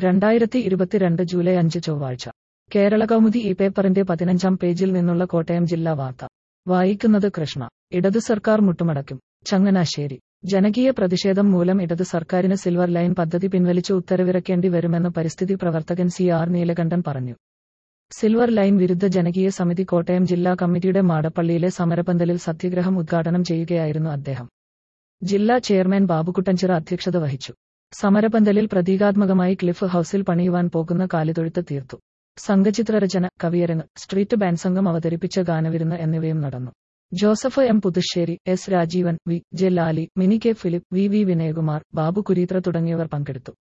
രണ്ടായിരത്തി ഇരുപത്തിരണ്ട് ജൂലൈ അഞ്ച് ചൊവ്വാഴ്ച കേരള കൗമുദി ഈ പേപ്പറിന്റെ പതിനഞ്ചാം പേജിൽ നിന്നുള്ള കോട്ടയം ജില്ലാ വാർത്ത വായിക്കുന്നത് കൃഷ്ണ ഇടതു സർക്കാർ മുട്ടുമടക്കും ചങ്ങനാശ്ശേരി ജനകീയ പ്രതിഷേധം മൂലം ഇടതു സർക്കാരിന് സിൽവർ ലൈൻ പദ്ധതി പിൻവലിച്ച് ഉത്തരവിറക്കേണ്ടി വരുമെന്ന് പരിസ്ഥിതി പ്രവർത്തകൻ സി ആർ നീലകണ്ഠൻ പറഞ്ഞു സിൽവർ ലൈൻ വിരുദ്ധ ജനകീയ സമിതി കോട്ടയം ജില്ലാ കമ്മിറ്റിയുടെ മാടപ്പള്ളിയിലെ സമരപന്തലിൽ സത്യഗ്രഹം ഉദ്ഘാടനം ചെയ്യുകയായിരുന്നു അദ്ദേഹം ജില്ലാ ചെയർമാൻ ബാബുക്കുട്ടൻചിറ അധ്യക്ഷത വഹിച്ചു സമരപന്തലിൽ പ്രതീകാത്മകമായി ക്ലിഫ് ഹൌസിൽ പണിയുവാൻ പോകുന്ന കാലിതൊഴുത്ത് തീർത്തു സംഘചിത്രരചന കവിയരങ്ങ് സ്ട്രീറ്റ് ബാൻഡ് സംഘം അവതരിപ്പിച്ച ഗാനവിരുന്ന് എന്നിവയും നടന്നു Joseph M Puthussery S Rajeevan V J Lali Mini K Philip V V Vinayakumar Babu Kureethra തുടങ്ങിയവർ പങ്കെടുത്തു